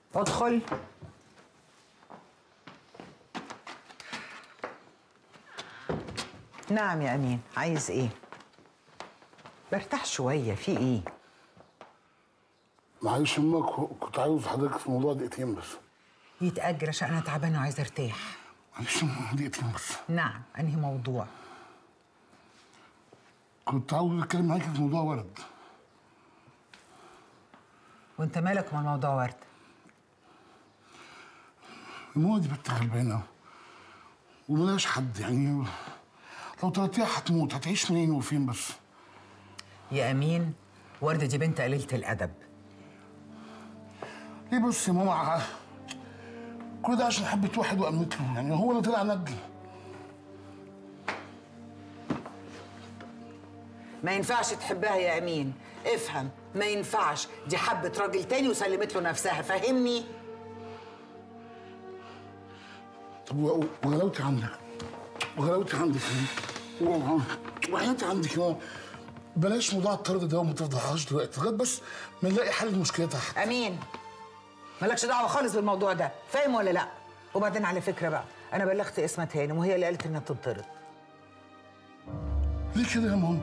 ادخل نعم يا امين عايز ايه برتاح شويه في ايه معلش امك كنت عاوز حضرتك في موضوع دقيقتين بس يتاجل عشان انا تعبانه وعايزه ارتاح معلش أمك، دقيقتين بس نعم انهي موضوع كنت عاوز اتكلم معاك في موضوع ورد وانت مالك مع موضوع ورد الماما دي بنت غلبانه وملهاش حد يعني لو طلعتيها هتموت هتعيش منين وفين بس يا امين ورده دي بنت قليله الادب ليه بس يا ماما كل ده عشان حبت واحد وقمت له يعني هو اللي طلع نجي ما ينفعش تحبها يا امين افهم ما ينفعش دي حبت راجل تاني وسلمت له نفسها فهمني طب و- وغلاوتي عندك وغلاوتي عندك يعني وحياتي عندك يا ماما بلاش موضوع الطرد ده وما تفضحهاش دلوقتي لغايه بس ما نلاقي حل المشكله تحت امين مالكش دعوه خالص بالموضوع ده فاهم ولا لا وبعدين على فكره بقى انا بلغت اسمها هانم وهي اللي قالت انها تطرد ليه كده يا ماما؟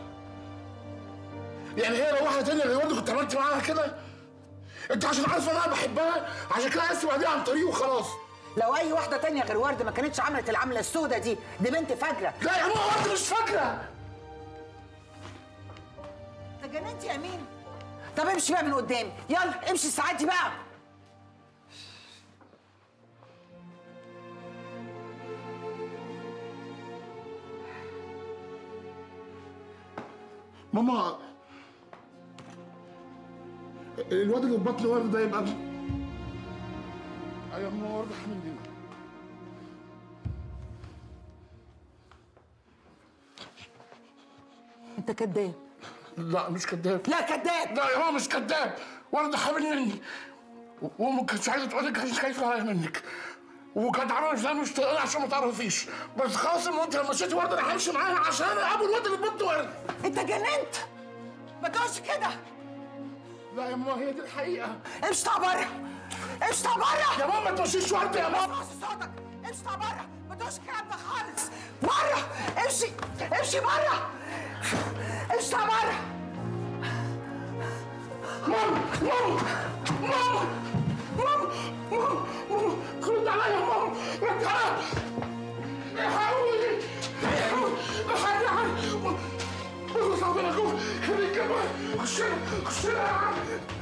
يعني هي لو واحده تانيه غير ورده كنت عملت معاها كده؟ انت عشان عارفه ان انا بحبها عشان كده عايز تبعديها عن طريقي وخلاص لو اي واحده تانية غير ورده ما كانتش عملت العمله السوداء دي دي بنت فجره لا يا ماما ورده مش فاكره انت جننت يا امين طب امشي بقى من قدامي يلا امشي الساعات دي بقى ماما الواد اللي في بطن ورده ده يبقى ايوه يا ماما ورده حامل لينا انت كذاب لا مش كداب لا كذاب لا يا ماما مش كداب ورده حامل مني و- وامك كانت عايزه تقول لك كانت خايفه عليا منك وكانت عامله ازاي مش طايقاني عشان ما تعرفيش بس خلاص المهم انت لما مشيتي ورده انا همشي معاها عشان ابو الواد اللي في بطن ورده انت جننت ما تقولش كده لا يا ماما هي دي الحقيقه امشي طلع بره امشي طلع بره يا ماما ما تمشيش ورده يا ما ماما تسمعش صوتك امشي طلع بره ما تقولش الكلام ده خالص بره امشي امشي بره امشي طلع بره ماما ماما ماما ماما ماما ماما رد عليا يا ماما رد عليا الحقوني الحقوني الحقوني والله صعب انا جوه خليك كمان خش لنا خش لنا يا عم